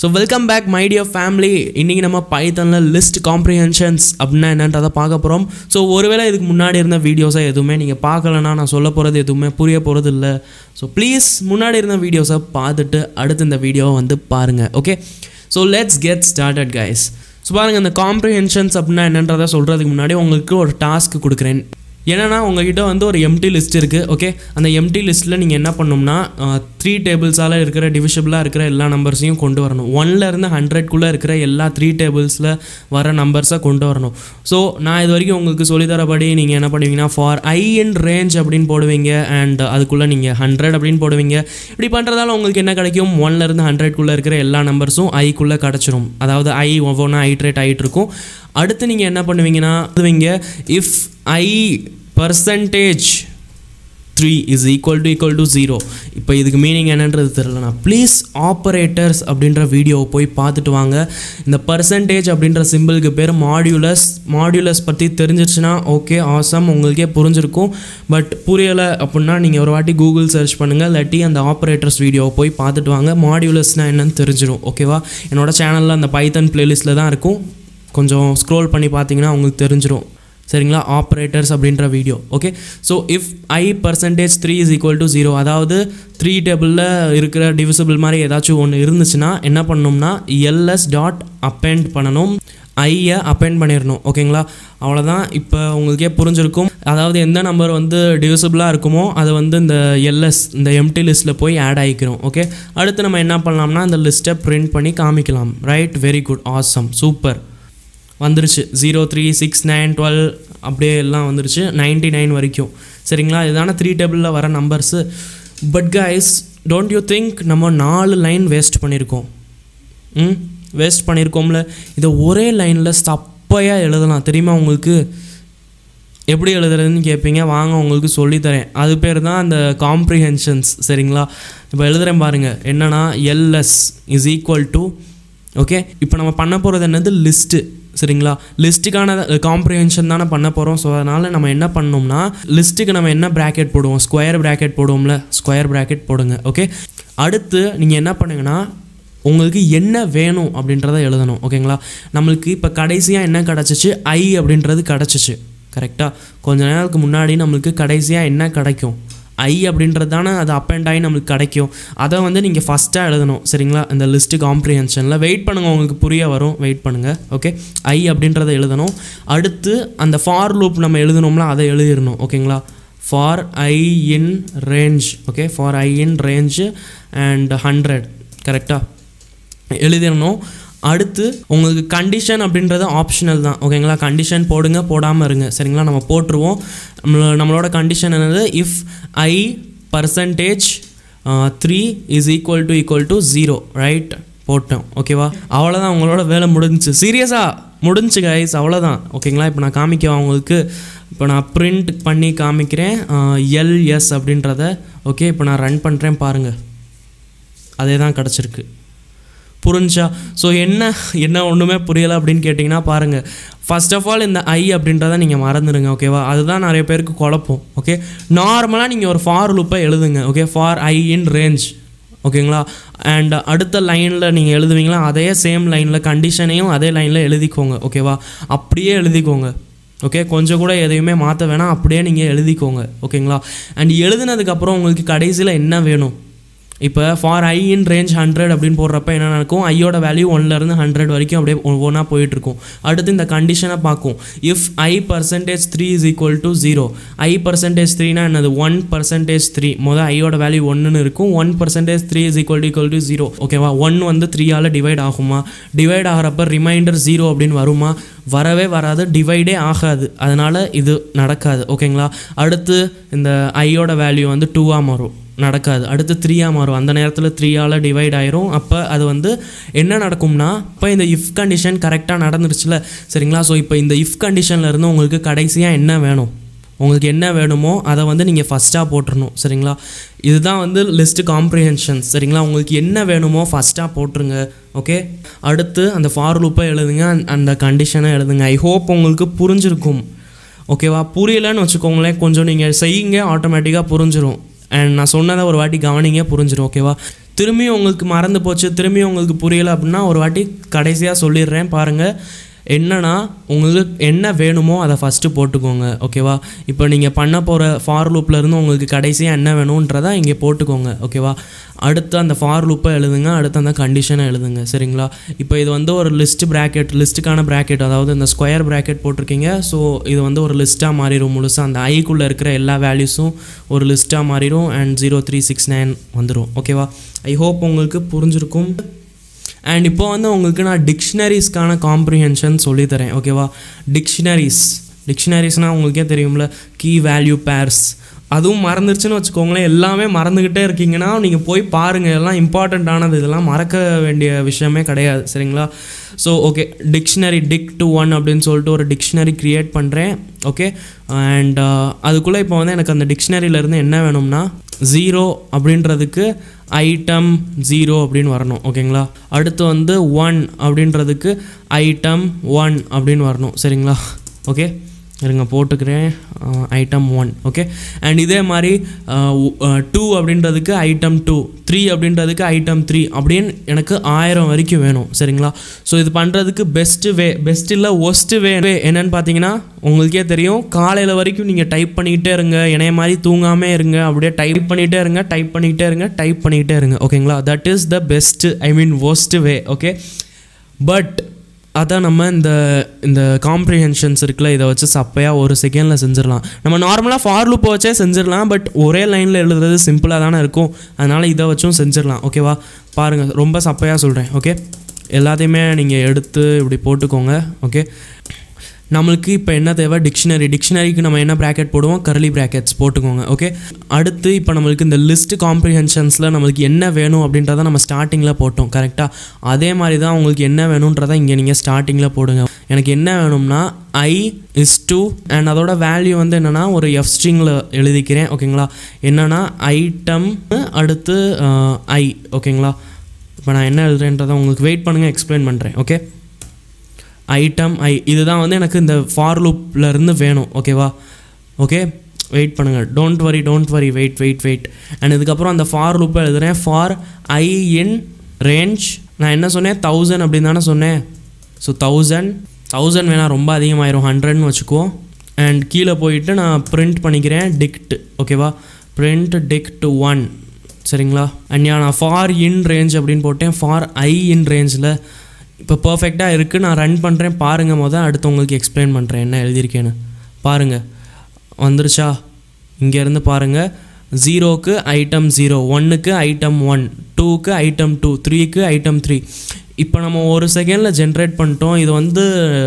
so welcome back my dear family இன்றைக்கி நம்ம பைத்தனில் list comprehensions அப்படின்னா என்னன்றதை பார்க்க போகிறோம் ஸோ ஒருவேளை இதுக்கு முன்னாடி இருந்த வீடியோஸை எதுவுமே நீங்கள் பார்க்கலன்னா நான் சொல்ல போகிறது எதுவுமே புரிய போகிறது இல்லை ஸோ ப்ளீஸ் முன்னாடி இருந்த வீடியோஸை பார்த்துட்டு அடுத்து இந்த வீடியோவை வந்து பாருங்கள் okay so let's get started guys so பாருங்கள் இந்த காம்ப்ரிஹென்ஷன்ஸ் அப்படின்னா என்னன்றதை சொல்கிறதுக்கு முன்னாடி உங்களுக்கு ஒரு டாஸ்க் கொடுக்குறேன் என்னன்னா உங்ககிட்ட வந்து ஒரு எம்டி லிஸ்ட் இருக்குது ஓகே அந்த எம்டி லிஸ்ட்டில் நீங்கள் என்ன பண்ணணும்னா த்ரீ டேபிள்ஸால் இருக்கிற டிவிஷபிளாக இருக்கிற எல்லா நம்பர்ஸையும் கொண்டு வரணும் ஒன்ல இருந்து ஹண்ட்ரட்குள்ளே இருக்கிற எல்லா த்ரீ டேபிள்ஸில் வர நம்பர்ஸை கொண்டு வரணும் ஸோ நான் இது வரைக்கும் உங்களுக்கு சொல்லித்தரபடி நீங்கள் என்ன பண்ணுவீங்கன்னா ஃபார் ஐ இன் ரேஞ்ச் அப்படின்னு போடுவீங்க அண்ட் அதுக்குள்ளே நீங்கள் ஹண்ட்ரட் அப்படின்னு போடுவீங்க இப்படி பண்ணுறதால உங்களுக்கு என்ன கிடைக்கும் ஒன்ல இருந்து ஹண்ட்ரட்குள்ளே இருக்கிற எல்லா நம்பர்ஸும் ஐக்குள்ளே கிடச்சிரும் அதாவது ஐ ஒவ்வொன்றா ஐட்ரேட் ஆகிட்டு இருக்கும் அடுத்து நீங்கள் என்ன பண்ணுவீங்கன்னா பண்ணுவீங்க if I percentage three is equal to equal to zero இப்போ இதுக்கு மீனிங் என்னன்றது தெரிலனா ப்ளீஸ் ஆப்ரேட்டர்ஸ் அப்படின்ற வீடியோவை போய் பார்த்துட்டு வாங்க இந்த பர்சன்டேஜ் அப்படின்ற சிம்பிளுக்கு பேர் மாடியுலஸ் மாடியுலஸ் பற்றி தெரிஞ்சிருச்சுன்னா ஓகே ஆசம் உங்களுக்கே புரிஞ்சிருக்கும் பட் புரியலை அப்படின்னா நீங்கள் ஒரு வாட்டி கூகுள் சர்ச் பண்ணுங்கள் இல்லாட்டி அந்த ஆப்ரேட்டர்ஸ் வீடியோவை போய் பார்த்துட்டு வாங்க மாடியுலஸ்னால் என்னன்னு தெரிஞ்சிடும் ஓகேவா என்னோட சேனலில் அந்த பைத்தன் பிளேலிஸ்ட்டில் தான் இருக்கும் கொஞ்சம் ஸ்க்ரோல் பண்ணி பார்த்தீங்கன்னா உங்களுக்கு தெரிஞ்சிடும் சரிங்களா ஆப்ரேட்டர்ஸ் அப்படின்ற video okay so if I percentage three is equal to zero அதாவது த்ரீ டேபிளில் இருக்கிற டிவிசிபிள் மாதிரி ஏதாச்சும் ஒன்று இருந்துச்சுன்னா என்ன பண்ணணும்னா எல்எஸ் டாட் அப்பெண்ட் பண்ணணும் ஐயை அப்பெண்ட் பண்ணிடணும் ஓகேங்களா அவ்வளோதான் இப்போ உங்களுக்கே புரிஞ்சிருக்கும் அதாவது எந்த நம்பர் வந்து டிவிசிபிளாக இருக்குமோ அது வந்து இந்த எல்எஸ் இந்த எம்டி லிஸ்ட்டில் போய் ஆட் ஆகிக்கிறோம் ஓகே அடுத்து நம்ம என்ன பண்ணலாம்னா இந்த லிஸ்ட்டை பிரிண்ட் பண்ணி காமிக்கலாம் right very good awesome super வந்துருச்சு zero three six nine twelve அப்படியே எல்லாம் வந்துருச்சு நைன்ட்டி நைன் வரைக்கும் சரிங்களா இதுதானே த்ரீ டேபிளில் வர numbers but guys don't you think நம்ம நாலு லைன் வேஸ்ட் பண்ணியிருக்கோம் ம் வேஸ்ட் பண்ணியிருக்கோம்ல இதை ஒரே லைனில் ஸ்டப்பையாக எழுதலாம் தெரியுமா உங்களுக்கு எப்படி எழுதுறதுன்னு கேட்பீங்க வாங்க உங்களுக்கு சொல்லித்தரேன் அது பேர் தான் அந்த காம்ப்ரிஹென்ஷன்ஸ் சரிங்களா இப்போ எழுதுகிறேன் பாருங்கள் என்னன்னா else is equal to okay இப்போ நம்ம பண்ண போகிறது என்னது லிஸ்ட்டு சரிங்களா லிஸ்ட்டுக்கான காம்ப்ரிஹென்ஷன் தானே பண்ண போகிறோம் ஸோ அதனால் நம்ம என்ன பண்ணோம்னா லிஸ்ட்டுக்கு நம்ம என்ன ப்ராக்கெட் போடுவோம் ஸ்கொயர் ப்ராக்கெட் போடுவோம்ல ஸ்கொயர் ப்ராக்கெட் போடுங்க ஓகே அடுத்து நீங்கள் என்ன பண்ணுங்கன்னா உங்களுக்கு என்ன வேணும் அப்படின்றத எழுதணும் ஓகேங்களா நம்மளுக்கு இப்போ கடைசியாக என்ன கிடச்சிச்சு ஐ அப்படின்றது கிடச்சிச்சு கரெக்டாக கொஞ்ச நேரத்துக்கு முன்னாடி நம்மளுக்கு கடைசியாக என்ன கிடைக்கும் ஐ அப்படின்றது தானே அது அப் அண்ட் ஆகி நம்மளுக்கு கிடைக்கும் அதை வந்து நீங்கள் ஃபஸ்ட்டாக எழுதணும் சரிங்களா இந்த லிஸ்ட்டு காம்ப்ரிஹென்ஷனில் வெயிட் பண்ணுங்கள் உங்களுக்கு புரிய வரும் வெயிட் பண்ணுங்கள் ஓகே ஐ அப்படின்றத எழுதணும் அடுத்து அந்த ஃபார் லூப் நம்ம எழுதணும்ல அதை எழுதிடணும் ஓகேங்களா for I in range okay for I in range and hundred கரெக்டாக எழுதிடணும் அடுத்து உங்களுக்கு கண்டிஷன் அப்படின்றது ஆப்ஷனல் தான் ஓகேங்களா கண்டிஷன் போடுங்க போடாமல் இருங்க சரிங்களா நம்ம போட்டுருவோம் நம்மள நம்மளோட கண்டிஷன் என்னது if I percentage three is equal to equal to zero right போட்டோம் ஓகேவா அவ்வளோதான் உங்களோட வேலை முடிஞ்சுச்சு சீரியஸாக முடிஞ்சு கைஸ் அவ்வளோதான் ஓகேங்களா இப்போ நான் காமிக்கவா உங்களுக்கு இப்போ நான் பிரிண்ட் பண்ணி காமிக்கிறேன் எல்எஸ் அப்படின்றத ஓகே இப்போ நான் ரன் பண்ணுறேன் பாருங்கள் அதே தான் கிடச்சிருக்கு புரிஞ்சா ஸோ என்ன என்ன ஒன்றுமே புரியலை அப்படின்னு கேட்டிங்கன்னா பாருங்கள் ஃபர்ஸ்ட் ஆஃப் ஆல் இந்த ஐ அப்படின்றத நீங்கள் மறந்துடுங்க ஓகேவா அதுதான் நிறைய பேருக்கு குழப்பம் ஓகே நார்மலாக நீங்கள் ஒரு ஃபார் லுப்பை எழுதுங்க okay for I in range ஓகேங்களா அண்ட் அடுத்த லைனில் நீங்கள் எழுதுவீங்களா அதே சேம் லைனில் கண்டிஷனையும் அதே லைனில் எழுதிக்கோங்க ஓகேவா அப்படியே எழுதிக்கோங்க ஓகே கொஞ்சம் கூட எதையுமே மாற்ற வேணாம் அப்படியே நீங்கள் எழுதிக்கோங்க ஓகேங்களா அண்ட் எழுதுனதுக்கப்புறம் உங்களுக்கு கடைசியில் என்ன வேணும் இப்போ for I in range hundred அப்படின்னு போடுறப்ப என்ன நடக்கும் ஐயோட வேல்யூ ஒன்லேருந்து ஹண்ட்ரட் வரைக்கும் அப்படியே ஒவ்வொன்றா போயிட்டுருக்கும் அடுத்து இந்த கண்டிஷனை பார்க்கும் if I percentage three is equal to zero I percentage த்ரீனா என்னது ஒன் பர்சன்டேஜ் த்ரீ மொதல் ஐயோட வேல்யூ ஒன்றுன்னு இருக்கும் one percentage three is equal to equal to zero ஓகேவா ஒன் வந்து த்ரீயால் டிவைட் ஆகுமா டிவைட் ஆகிறப்ப ரிமைண்டர் ஜீரோ அப்படின்னு வருமா வரவே வராது டிவைடே ஆகாது அதனால் இது நடக்காது ஓகேங்களா அடுத்து இந்த ஐயோட வேல்யூ வந்து டூவாக மாறும் நடக்காது அடுத்து த்ரீயாக மாறும் அந்த நேரத்தில் த்ரீயால் டிவைட் ஆயிரும் அப்போ அது வந்து என்ன நடக்கும்னா இப்போ இந்த இஃப் கண்டிஷன் கரெக்டாக நடந்துருச்சுல சரிங்களா ஸோ இப்போ இந்த இஃப் கண்டிஷனில் இருந்து உங்களுக்கு கடைசியாக என்ன வேணும் உங்களுக்கு என்ன வேணுமோ அதை வந்து நீங்கள் ஃபஸ்ட்டாக போட்டுருணும் சரிங்களா இதுதான் வந்து லிஸ்ட்டு காம்ப்ரிஹென்ஷன்ஸ் சரிங்களா உங்களுக்கு என்ன வேணுமோ ஃபஸ்ட்டாக போட்டுருங்க ஓகே அடுத்து அந்த ஃபார் லூப்பை எழுதுங்க அந்த கண்டிஷனை எழுதுங்க ஐ ஹோப் உங்களுக்கு புரிஞ்சிருக்கும் ஓகேவா புரியலைன்னு வச்சுக்கோங்களேன் கொஞ்சம் நீங்கள் செய்யுங்க ஆட்டோமேட்டிக்காக புரிஞ்சிரும் அண்ட் நான் சொன்னதை ஒரு வாட்டி கவனிங்க புரிஞ்சிடும் ஓகேவா திரும்பியும் உங்களுக்கு மறந்து போச்சு திரும்பியும் உங்களுக்கு புரியலை அப்படின்னா ஒரு வாட்டி கடைசியாக சொல்லிடுறேன் பாருங்கள் என்னன்னா உங்களுக்கு என்ன வேணுமோ அதை ஃபஸ்ட்டு போட்டுக்கோங்க ஓகேவா இப்போ நீங்கள் பண்ண போகிற ஃபார் இருந்து உங்களுக்கு கடைசியாக என்ன வேணுன்றதை இங்கே போட்டுக்கோங்க ஓகேவா அடுத்து அந்த ஃபார் லூப்பை எழுதுங்க அடுத்து அந்த கண்டிஷனை எழுதுங்க சரிங்களா இப்போ இது வந்து ஒரு லிஸ்ட் ப்ராக்கெட் லிஸ்ட்டுக்கான ப்ராக்கெட் அதாவது இந்த ஸ்கொயர் ப்ராக்கெட் போட்டிருக்கீங்க ஸோ இது வந்து ஒரு லிஸ்ட்டாக மாறிடும் முழுசாக அந்த ஐக்குள்ளே இருக்கிற எல்லா வேல்யூஸும் ஒரு லிஸ்ட்டாக மாறிடும் and zero three six nine வந்துடும் ஓகேவா ஐ ஹோப் உங்களுக்கு புரிஞ்சிருக்கும் அண்ட் இப்போ வந்து உங்களுக்கு நான் டிக்ஷனரிஸ்க்கான காம்ப்ரிஹென்ஷன் சொல்லித்தரேன் ஓகேவா டிக்ஷனரிஸ் டிக்ஷனரிஸ்னால் உங்களுக்கே தெரியும்ல கீ வேல்யூ பேர்ஸ் அதுவும் மறந்துருச்சுன்னு வச்சுக்கோங்களேன் எல்லாமே மறந்துக்கிட்டே இருக்கீங்கன்னா நீங்கள் போய் பாருங்கள் எல்லாம் இம்பார்ட்டண்ட்டானது இதெல்லாம் மறக்க வேண்டிய விஷயமே கிடையாது சரிங்களா so okay dictionary dict to one அப்படின்னு சொல்லிட்டு ஒரு டிக்ஷனரி க்ரியேட் பண்ணுறேன் ஓகே அண்ட் அதுக்குள்ளே இப்போ வந்து எனக்கு அந்த டிக்ஷனரியிலேருந்து என்ன வேணும்னா ஜீரோ அப்படின்றதுக்கு ஐட்டம் ஜீரோ அப்படின்னு வரணும் ஓகேங்களா அடுத்து வந்து ஒன் அப்படின்றதுக்கு ஐட்டம் ஒன் அப்படின்னு வரணும் சரிங்களா ஓகே இருங்க போட்டுக்கிறேன் ஐட்டம் ஒன் ஓகே அண்ட் இதே மாதிரி டூ அப்படின்றதுக்கு ஐட்டம் டூ த்ரீ அப்படின்றதுக்கு ஐட்டம் த்ரீ அப்படின்னு எனக்கு ஆயிரம் வரைக்கும் வேணும் சரிங்களா ஸோ இது பண்ணுறதுக்கு பெஸ்ட்டு வே பெஸ்ட் இல்லை ஒஸ்ட்டு வே என்னன்னு பார்த்தீங்கன்னா உங்களுக்கே தெரியும் காலையில் வரைக்கும் நீங்கள் டைப் பண்ணிக்கிட்டே இருங்க என்னைய மாதிரி தூங்காமே இருங்க அப்படியே டைப் பண்ணிகிட்டே இருங்க டைப் பண்ணிக்கிட்டே இருங்க டைப் பண்ணிக்கிட்டே இருங்க ஓகேங்களா that is the best I mean worst way okay but அதான் நம்ம இந்த இந்த காம்ப்ரிஹென்ஷன்ஸ் இருக்குல்ல இதை வச்சு சப்பையாக ஒரு செகண்டில் செஞ்சிடலாம் நம்ம நார்மலாக ஃபார் லூப்பை வச்சே செஞ்சிடலாம் பட் ஒரே லைனில் எழுதுறது சிம்பிளாக தானே இருக்கும் அதனால் இதை வச்சும் செஞ்சிடலாம் ஓகேவா பாருங்கள் ரொம்ப சப்பையாக சொல்கிறேன் ஓகே எல்லாத்தையுமே நீங்கள் எடுத்து இப்படி போட்டுக்கோங்க ஓகே நம்மளுக்கு இப்போ என்ன தேவை டிக்ஷனரி டிக்ஷனரிக்கு நம்ம என்ன ப்ராக்கெட் போடுவோம் கர்லி ப்ராக்கெட்ஸ் போட்டுக்கோங்க ஓகே அடுத்து இப்போ நம்மளுக்கு இந்த லிஸ்ட் காம்ப்ரிஹென்ஷன்ஸில் நம்மளுக்கு என்ன வேணும் அப்படின்றத நம்ம ஸ்டார்டிங்கில் போட்டோம் கரெக்டாக அதே மாதிரி தான் உங்களுக்கு என்ன வேணுன்றதை இங்கே நீங்கள் ஸ்டார்டிங்கில் போடுங்க எனக்கு என்ன வேணும்னா ஐ இஸ் டூ அண்ட் அதோட வேல்யூ வந்து என்னென்னா ஒரு எஃப் ஸ்ட்ரிங்கில் எழுதிக்கிறேன் ஓகேங்களா என்னென்னா ஐட்டம் அடுத்து ஐ ஓகேங்களா இப்போ நான் என்ன எழுதுறேன்றதை உங்களுக்கு வெயிட் பண்ணுங்கள் எக்ஸ்பிளைன் பண்ணுறேன் ஓகே ஐட்டம் ஐ இதுதான் வந்து எனக்கு இந்த ஃபார் இருந்து வேணும் ஓகேவா ஓகே வெயிட் பண்ணுங்கள் don't worry don't worry wait wait wait and இதுக்கப்புறம் அந்த ஃபார் லூப்பை எழுதுகிறேன் ஃபார் ஐ இன் ரேஞ்ச் நான் என்ன சொன்னேன் தௌசண்ட் அப்படின்னு தானே சொன்னேன் ஸோ தௌசண்ட் தௌசண்ட் வேணால் ரொம்ப அதிகமாயிரும் ஹண்ட்ரட்னு வச்சுக்குவோம் அண்ட் கீழே போயிட்டு நான் பிரிண்ட் பண்ணிக்கிறேன் டிக்ட் ஓகேவா பிரிண்ட் டிக்ட் ஒன் சரிங்களா அண்ட் நான் ஃபார் இன் ரேஞ்ச் அப்படின்னு போட்டேன் ஃபார் ஐ இன் ரேஞ்சில் இப்போ பர்ஃபெக்டாக இருக்குது நான் ரன் பண்ணுறேன் பாருங்கள் மொதல் அடுத்து உங்களுக்கு எக்ஸ்பிளைன் பண்ணுறேன் என்ன எழுதியிருக்கேன்னு பாருங்கள் வந்துருச்சா இங்கேருந்து பாருங்கள் ஜீரோக்கு ஐட்டம் ஜீரோ ஒன்றுக்கு ஐட்டம் ஒன் டூக்கு ஐட்டம் டூ த்ரீக்கு ஐட்டம் த்ரீ இப்போ நம்ம ஒரு செகண்டில் ஜென்ரேட் பண்ணிட்டோம் இது வந்து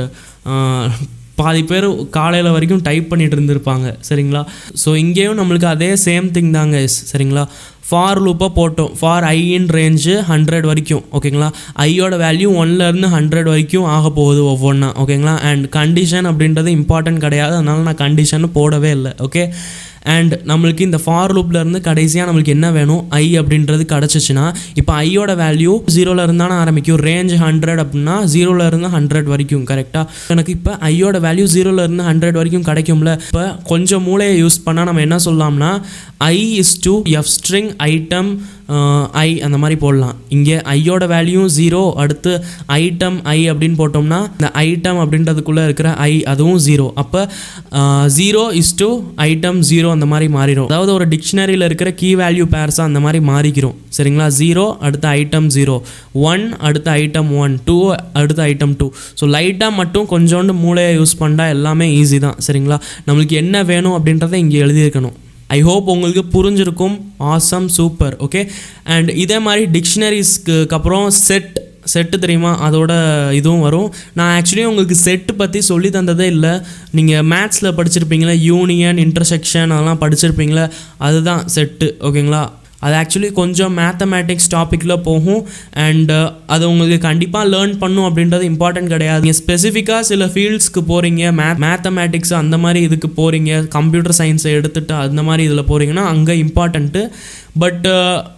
பாதி பேர் காலையில் வரைக்கும் டைப் பண்ணிட்டு இருந்திருப்பாங்க சரிங்களா ஸோ இங்கேயும் நம்மளுக்கு அதே சேம் திங் தாங்க சரிங்களா ஃபார் லூப்பாக போட்டோம் for I in range hundred வரைக்கும் ஓகேங்களா ஐயோட வேல்யூ ஒன்லேருந்து ஹண்ட்ரட் வரைக்கும் ஆக போகுது ஒவ்வொன்றா ஓகேங்களா அண்ட் கண்டிஷன் அப்படின்றது இம்பார்ட்டன்ட் கிடையாது அதனால் நான் கண்டிஷன் போடவே இல்லை ஓகே அண்ட் நம்மளுக்கு இந்த ஃபார் இருந்து கடைசியாக நம்மளுக்கு என்ன வேணும் ஐ அப்படின்றது கிடச்சிச்சின்னா இப்போ ஐயோட வேல்யூ ஜீரோவில் இருந்தானே ஆரம்பிக்கும் ரேஞ்ச் ஹண்ட்ரட் அப்படின்னா ஜீரோவில் இருந்து ஹண்ட்ரட் வரைக்கும் கரெக்டாக எனக்கு இப்போ ஐயோட வேல்யூ ஜீரோவில் இருந்து ஹண்ட்ரட் வரைக்கும் கிடைக்கும்ல இப்போ கொஞ்சம் மூளையை யூஸ் பண்ணால் நம்ம என்ன சொல்லலாம்னா I is to f string item I அந்த மாதிரி போடலாம் இங்கே ஐயோட வேல்யூ ஜீரோ அடுத்து ஐட்டம் ஐ அப்படின்னு போட்டோம்னா இந்த ஐட்டம் அப்படின்றதுக்குள்ளே இருக்கிற ஐ அதுவும் ஜீரோ அப்போ zero is to item zero அந்த மாதிரி மாறிடும் அதாவது ஒரு டிக்ஷனரியில் இருக்கிற கீ வேல்யூ பேர்ஸாக அந்த மாதிரி மாறிக்கிறோம் சரிங்களா ஜீரோ அடுத்த ஐட்டம் ஜீரோ ஒன் அடுத்த ஐட்டம் ஒன் டூ அடுத்த ஐட்டம் டூ ஸோ லைட்டாக மட்டும் கொஞ்சோண்டு மூளையை யூஸ் பண்ணால் எல்லாமே ஈஸி தான் சரிங்களா நம்மளுக்கு என்ன வேணும் அப்படின்றத இங்கே எழுதியிருக்கணும் ஐ ஹோப் உங்களுக்கு புரிஞ்சிருக்கும் ஆசம் சூப்பர் ஓகே அண்ட் இதே மாதிரி டிக்ஷனரிஸ்க்கு அப்புறம் செட் செட்டு தெரியுமா அதோட இதுவும் வரும் நான் ஆக்சுவலி உங்களுக்கு செட்டு பற்றி சொல்லி தந்ததே இல்லை நீங்கள் மேத்ஸில் படிச்சிருப்பீங்களா யூனியன் இன்டர்செக்ஷன் அதெல்லாம் படிச்சிருப்பீங்களா அதுதான் செட்டு ஓகேங்களா அது ஆக்சுவலி கொஞ்சம் மேத்தமேட்டிக்ஸ் டாப்பிக்கில் போகும் அண்ட் அது உங்களுக்கு கண்டிப்பாக லேர்ன் பண்ணும் அப்படின்றது இம்பார்ட்டன்ட் கிடையாது நீங்கள் ஸ்பெசிஃபிக்காக சில ஃபீல்ட்ஸ்க்கு போகிறீங்க மே மேத்தமேட்டிக்ஸ் அந்த மாதிரி இதுக்கு போகிறீங்க கம்ப்யூட்டர் சயின்ஸை எடுத்துகிட்டு அந்த மாதிரி இதில் போகிறீங்கன்னா அங்கே இம்பார்ட்டண்ட்டு பட்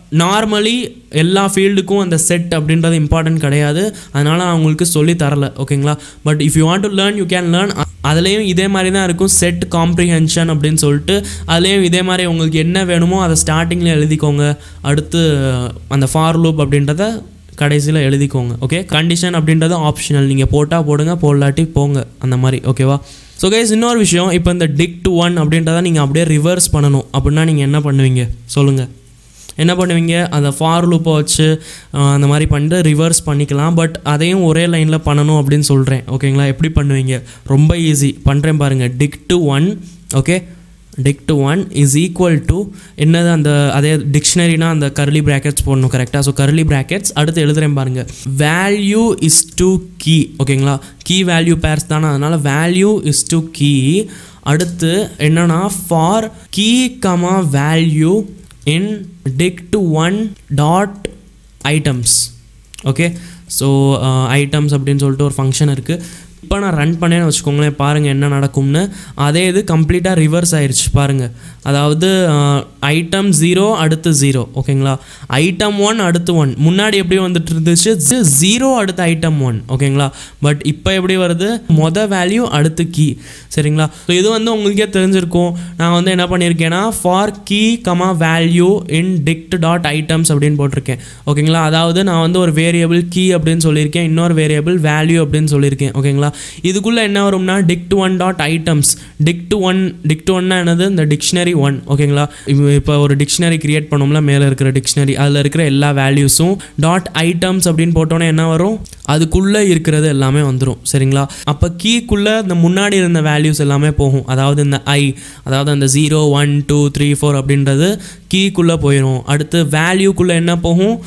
நார்மலி எல்லா ஃபீல்டுக்கும் அந்த செட் அப்படின்றது இம்பார்ட்டன்ட் கிடையாது அதனால் நான் உங்களுக்கு சொல்லி தரல ஓகேங்களா but if you want to learn you can learn அதுலேயும் இதே மாதிரி தான் இருக்கும் செட் காம்ப்ரிஹென்ஷன் அப்படின்னு சொல்லிட்டு அதுலேயும் இதே மாதிரி உங்களுக்கு என்ன வேணுமோ அதை ஸ்டார்டிங்கில் எழுதிக்கோங்க அடுத்து அந்த ஃபார் லூப் அப்படின்றத கடைசியில் எழுதிக்கோங்க ஓகே கண்டிஷன் அப்படின்றது ஆப்ஷனல் நீங்கள் போட்டால் போடுங்க போடலாட்டி போங்க அந்த மாதிரி ஓகேவா ஸோ கைஸ் இன்னொரு விஷயம் இப்போ இந்த டிக் டு ஒன் அப்படின்றத நீங்கள் அப்படியே ரிவர்ஸ் பண்ணணும் அப்படின்னா நீங்கள் என்ன பண்ணுவீங்க சொல்லுங்கள் என்ன பண்ணுவீங்க அந்த ஃபார் லூப்பை வச்சு ஆஹ், அந்த மாதிரி பண்ணிட்டு ரிவர்ஸ் பண்ணிக்கலாம் பட் அதையும் ஒரே லைனில் பண்ணணும் அப்படின்னு சொல்கிறேன் ஓகேங்களா எப்படி பண்ணுவீங்க ரொம்ப ஈஸி பண்ணுறேன் பாருங்கள் dict to one okay dict to one is equal to என்னது அந்த அதே டிக்ஷனரினா அந்த கர்லி ப்ராக்கெட்ஸ் போடணும் கரெக்டாக ஸோ கர்லி ப்ராக்கெட்ஸ் அடுத்து எழுதுறேன் பாருங்க வேல்யூ இஸ் டு கீ ஓகேங்களா கீ வேல்யூ பேர்ஸ் தானே அதனால் வேல்யூ இஸ் டு கீ அடுத்து என்னன்னா for key comma value in dict to one dot items okay so items அப்படின்னு சொல்லிட்டு ஒரு ஃபங்க்ஷன் இருக்குது இப்போ நான் ரன் பண்ணேன்னு வச்சுக்கோங்களேன் பாருங்கள் என்ன நடக்கும்னு அதே இது கம்ப்ளீட்டாக ரிவர்ஸ் ஆயிருச்சு பாருங்கள் அதாவது ஐட்டம் ஜீரோ அடுத்து ஜீரோ ஓகேங்களா ஐட்டம் ஒன் அடுத்து ஒன் முன்னாடி எப்படி வந்துட்டு இருந்துச்சு ஜீரோ அடுத்து ஐட்டம் ஒன் ஓகேங்களா பட் இப்போ எப்படி வருது மொத வேல்யூ அடுத்து கீ சரிங்களா ஸோ இது வந்து உங்களுக்கே தெரிஞ்சிருக்கும் நான் வந்து என்ன பண்ணியிருக்கேன்னா for key comma value in dict dot items அப்படின்னு போட்டிருக்கேன் ஓகேங்களா அதாவது நான் வந்து ஒரு வேரியபிள் கீ அப்படின்னு சொல்லியிருக்கேன் இன்னொரு வேரியபிள் வேல்யூ அப்படின்னு சொல்லியிருக்கேன் ஓகேங்களா இதுக்குள்ளே என்ன வரும்னா dict one dot items dict one dict ஒன்னா என்னது இந்த டிக்ஷனரி ஒன் ஓகேங்களா இப்போ ஒரு டிக்ஷனரி கிரியேட் பண்ணோம்ல மேலே இருக்கிற டிக்ஷனரி அதில் இருக்கிற எல்லா வேல்யூஸும் டாட் ஐட்டம்ஸ் அப்படின்னு போட்டோன்னே என்ன வரும் அதுக்குள்ளே இருக்கிறது எல்லாமே வந்துடும் சரிங்களா அப்போ கீக்குள்ளே இந்த முன்னாடி இருந்த வேல்யூஸ் எல்லாமே போகும் அதாவது இந்த ஐ அதாவது அந்த zero one two three four அப்படின்றது கீக்குள்ளே போயிடும் அடுத்து வேல்யூக்குள்ளே என்ன போகும்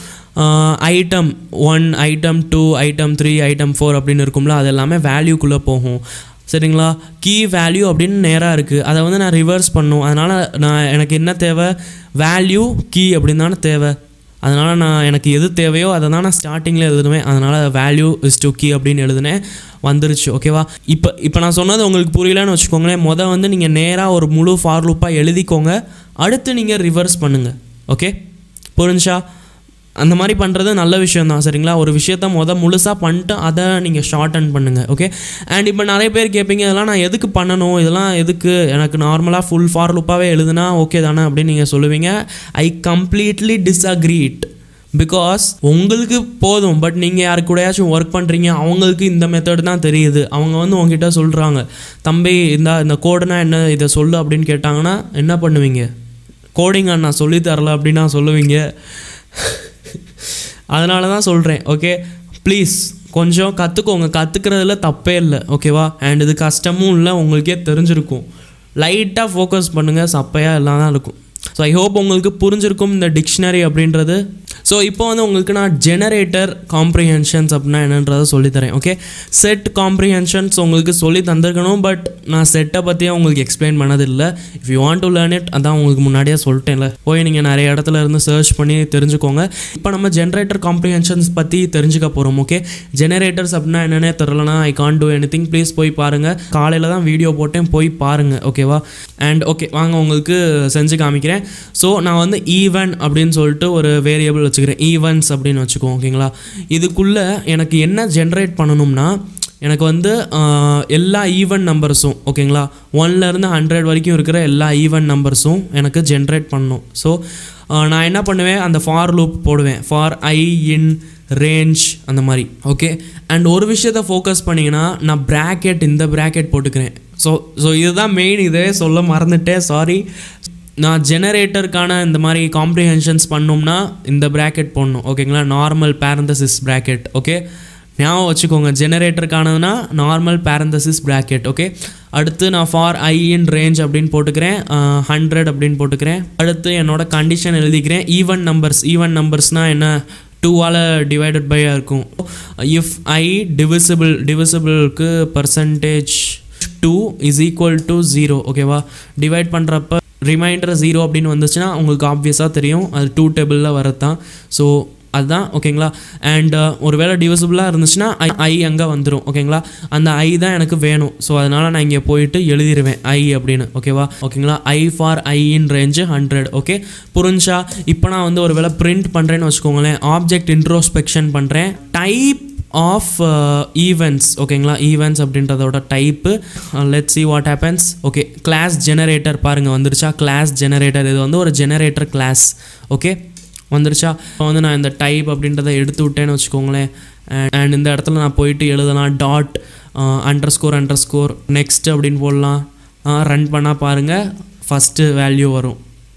item one item two item three item four அப்படின்னு இருக்கும்ல அது எல்லாமே வேல்யூக்குள்ளே போகும் சரிங்களா கீ வேல்யூ அப்படின்னு நேராக இருக்குது அதை வந்து நான் ரிவர்ஸ் பண்ணும் அதனால் நான் எனக்கு என்ன தேவை வேல்யூ கீ அப்படின்னு தானே தேவை அதனால் நான் எனக்கு எது தேவையோ அதை தான் நான் ஸ்டார்டிங்கில் எழுதுவேன் அதனால் வேல்யூ இஸ் டு கீ அப்படின்னு எழுதுனேன் வந்துருச்சு ஓகேவா இப்போ இப்போ நான் சொன்னது உங்களுக்கு புரியலன்னு வச்சுக்கோங்களேன் மொதல் வந்து நீங்கள் நேராக ஒரு முழு ஃபார் லூப்பாக எழுதிக்கோங்க அடுத்து நீங்கள் ரிவர்ஸ் பண்ணுங்கள் ஓகே புரிஞ்சா அந்த மாதிரி பண்ணுறது நல்ல விஷயம் தான் சரிங்களா ஒரு விஷயத்த முத முழுசாக பண்ணிட்டு அதை நீங்கள் ஷார்ட் அண்ட் பண்ணுங்கள் ஓகே அண்ட் இப்போ நிறைய பேர் கேட்பீங்க இதெல்லாம் நான் எதுக்கு பண்ணணும் இதெல்லாம் எதுக்கு எனக்கு நார்மலாக ஃபுல் ஃபார் லுப்பாகவே எழுதுனா ஓகே தானே அப்படின்னு நீங்கள் சொல்லுவீங்க ஐ கம்ப்ளீட்லி டிஸ்அக்ரீட் பிகாஸ் உங்களுக்கு போதும் பட் நீங்கள் யாரு கூடயாச்சும் ஒர்க் பண்ணுறீங்க அவங்களுக்கு இந்த மெத்தட் தான் தெரியுது அவங்க வந்து உங்ககிட்ட சொல்கிறாங்க தம்பி இந்த இந்த கோடுனா என்ன இதை சொல்லு அப்படின்னு கேட்டாங்கன்னா என்ன பண்ணுவீங்க கோடிங் அண்ணா சொல்லி தரல அப்படின்னா சொல்லுவீங்க அதனால தான் சொல்கிறேன் ஓகே ப்ளீஸ் கொஞ்சம் கற்றுக்கோங்க கற்றுக்கிறதுல தப்பே இல்லை ஓகேவா அண்ட் இது கஷ்டமும் இல்லை உங்களுக்கே தெரிஞ்சிருக்கும் லைட்டாக ஃபோக்கஸ் பண்ணுங்கள் சப்பையாக எல்லாம் தான் இருக்கும் ஸோ ஐ ஹோப் உங்களுக்கு புரிஞ்சிருக்கும் இந்த டிக்ஷனரி அப்படின்றது ஸோ இப்போ வந்து உங்களுக்கு நான் ஜெனரேட்டர் காம்ப்ரிஹென்ஷன்ஸ் அப்படின்னா என்னன்றதை சொல்லித்தரேன் ஓகே செட் காம்ப்ரிஹென்ஷன்ஸ் உங்களுக்கு சொல்லி தந்திருக்கணும் பட் நான் செட்டை பற்றியே உங்களுக்கு எக்ஸ்பிளைன் பண்ணதில்லை if you want to learn it அதான் உங்களுக்கு முன்னாடியே சொல்லிட்டேன்ல போய் நீங்கள் நிறைய இடத்துல இருந்து சர்ச் பண்ணி தெரிஞ்சுக்கோங்க இப்போ நம்ம ஜென்ரேட்டர் காம்ப்ரிஹென்ஷன்ஸ் பற்றி தெரிஞ்சுக்க போகிறோம் ஓகே ஜெனரேட்டர்ஸ் அப்படின்னா என்னென்னே தெரிலனா I can do anything please போய் பாருங்கள் காலையில் தான் வீடியோ போட்டேன் போய் பாருங்கள் ஓகேவா அண்ட் ஓகே வாங்க உங்களுக்கு செஞ்சு காமிக்கிறேன் ஸோ நான் வந்து ஈவன் அப்படின்னு சொல்லிட்டு ஒரு வேரியபிள் வச்சுக்கிறேன் ஈவன்ஸ் அப்படின்னு வச்சுக்கோங்க ஓகேங்களா இதுக்குள்ளே எனக்கு என்ன ஜென்ரேட் பண்ணணும்னா எனக்கு வந்து ஆஹ், எல்லா ஈவன் நம்பர்ஸும் ஓகேங்களா ஒன்லேருந்து ஹண்ட்ரட் வரைக்கும் இருக்கிற எல்லா ஈவன் நம்பர்ஸும் எனக்கு ஜென்ரேட் பண்ணணும் ஸோ நான் என்ன பண்ணுவேன் அந்த ஃபார் லூப் போடுவேன் ஃபார் ஐ இன் ரேஞ்ச் அந்த மாதிரி ஓகே அண்ட் ஒரு விஷயத்தை ஃபோக்கஸ் பண்ணிங்கன்னா நான் ப்ராக்கெட் இந்த ப்ராக்கெட் போட்டுக்கிறேன் ஸோ ஸோ இதுதான் மெயின் இதே சொல்ல மறந்துட்டேன் சாரி நான் ஜெனரேட்டருக்கான இந்த மாதிரி காம்ப்ரிஹென்ஷன்ஸ் பண்ணோம்னா இந்த ப்ராக்கெட் போடணும் ஓகேங்களா நார்மல் பேரந்தசிஸ் ப்ராக்கெட் ஓகே ஞாபகம் வச்சுக்கோங்க ஜெனரேட்டருக்கானதுன்னா நார்மல் பேரந்தசிஸ் ப்ராக்கெட் ஓகே அடுத்து நான் ஃபார் ஐ இன் ரேஞ்ச் அப்படின்னு போட்டுக்கிறேன் ஹண்ட்ரட் அப்படின்னு போட்டுக்கிறேன் அடுத்து என்னோட கண்டிஷன் எழுதிக்கிறேன் ஈவன் நம்பர்ஸ் ஈவன் நம்பர்ஸ்னால் என்ன டூவால் டிவைடட் பையாக இருக்கும் இஃப் ஐ டிவிசிபிள் டிவிசிபிளுக்கு percentage two is equal to zero ஓகேவா டிவைட் பண்ணுறப்ப ரிமைண்டர் ஜீரோ அப்படின்னு வந்துச்சுன்னா உங்களுக்கு ஆப்வியஸாக தெரியும் அது டூ டேபிளில் வரது தான் ஸோ அதுதான் ஓகேங்களா அண்ட் ஒருவேளை டிவிசிபிளாக இருந்துச்சுன்னா ஐ ஐ அங்கே வந்துடும் ஓகேங்களா அந்த ஐ தான் எனக்கு வேணும் ஸோ அதனால் நான் இங்கே போயிட்டு எழுதிடுவேன் ஐ அப்படின்னு ஓகேவா ஓகேங்களா I for I in range hundred okay புரிஞ்சா இப்போ நான் வந்து ஒருவேளை பிரிண்ட் பண்ணுறேன்னு வச்சுக்கோங்களேன் ஆப்ஜெக்ட் இன்ட்ரோஸ்பெக்ஷன் பண்ணுறேன் டைப் ஆஃப் ஈவெண்ட்ஸ் ஓகேங்களா ஈவெண்ட்ஸ் அப்படின்றதோட type let see what happens okay class generator பாருங்கள் வந்துருச்சா கிளாஸ் ஜெனரேட்டர் இது வந்து ஒரு ஜெனரேட்டர் கிளாஸ் ஓகே வந்துருச்சா இப்போ வந்து நான் இந்த டைப் அப்படின்றத எடுத்து விட்டேன்னு வச்சுக்கோங்களேன் அண்ட் இந்த இடத்துல நான் போயிட்டு எழுதலாம் dot underscore underscore next அப்படின்னு போடலாம் ரன் பண்ணால் பாருங்கள் ஃபஸ்ட்டு வேல்யூ வரும்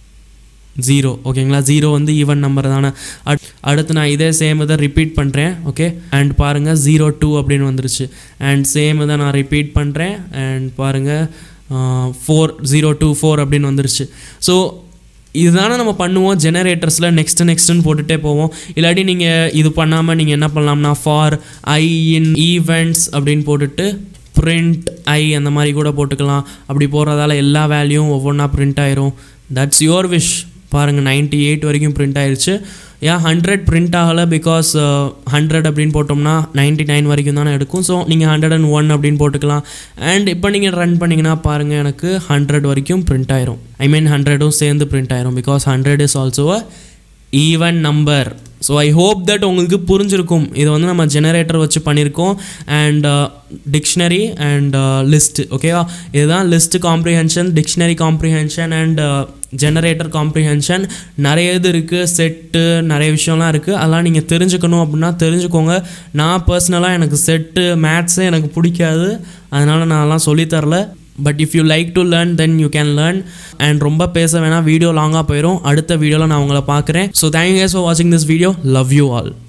ஜீரோ ஓகேங்களா ஜீரோ வந்து ஈவன் நம்பர் தானே அட் அடுத்து நான் இதே சேம் இதை ரிப்பீட் பண்ணுறேன் ஓகே அண்ட் பாருங்கள் ஜீரோ டூ அப்படின்னு வந்துருச்சு அண்ட் சேம் இதை நான் ரிப்பீட் பண்ணுறேன் அண்ட் பாருங்கள் ஃபோர் ஜீரோ டூ ஃபோர் அப்படின்னு வந்துருச்சு ஸோ இதுதானே நம்ம பண்ணுவோம் ஜெனரேட்டர்ஸில் நெக்ஸ்ட்டு நெக்ஸ்ட்டுன்னு போட்டுகிட்டே போவோம் இல்லாட்டி நீங்கள் இது பண்ணாமல் நீங்கள் என்ன பண்ணலாம்னா ஃபார் ஐ இன் ஈவெண்ட்ஸ் அப்படின்னு போட்டுட்டு பிரிண்ட் ஐ அந்த மாதிரி கூட போட்டுக்கலாம் அப்படி போடுறதால எல்லா வேல்யூவும் ஒவ்வொன்றா பிரிண்ட் ஆயிரும் தட்ஸ் யுவர் விஷ் பாருங்கள் நைன்ட்டி எயிட் வரைக்கும் பிரிண்ட் ஆயிருச்சு ஏன் ஹண்ட்ரட் பிரிண்ட் ஆகலை பிகாஸ் ஹண்ட்ரட் அப்படின்னு போட்டோம்னா நைன்ட்டி நைன் வரைக்கும் தானே எடுக்கும் ஸோ நீங்கள் ஹண்ட்ரட் அண்ட் ஒன் அப்படின்னு போட்டுக்கலாம் அண்ட் இப்போ நீங்கள் ரன் பண்ணிங்கன்னா பாருங்கள் எனக்கு ஹண்ட்ரட் வரைக்கும் பிரிண்ட் ஆயிரும் ஐ மீன் ஹண்ட்ரடும் சேர்ந்து பிரிண்ட் ஆயிரும் because hundred is also a even number so I hope that உங்களுக்கு புரிஞ்சிருக்கும் இது வந்து நம்ம ஜெனரேட்டர் வச்சு பண்ணியிருக்கோம் அண்ட் டிக்ஷனரி அண்ட் லிஸ்ட் ஓகேவா இதுதான் list comprehension dictionary comprehension and generator comprehension நிறைய இது இருக்குது செட்டு நிறைய விஷயம்லாம் இருக்குது அதெல்லாம் நீங்கள் தெரிஞ்சுக்கணும் அப்படின்னா தெரிஞ்சுக்கோங்க நான் பர்சனலாக எனக்கு செட்டு மேத்ஸே எனக்கு பிடிக்காது அதனால் நான் அதெல்லாம் சொல்லித்தரல but if you like to learn then you can learn and ரொம்ப பேச வேணாம் வீடியோ லாங்காக போயிடும் அடுத்த வீடியோவில் நான் உங்களை பார்க்குறேன் ஸோ தேங்க் யூ ஃபார் வாட்சிங் this video love you all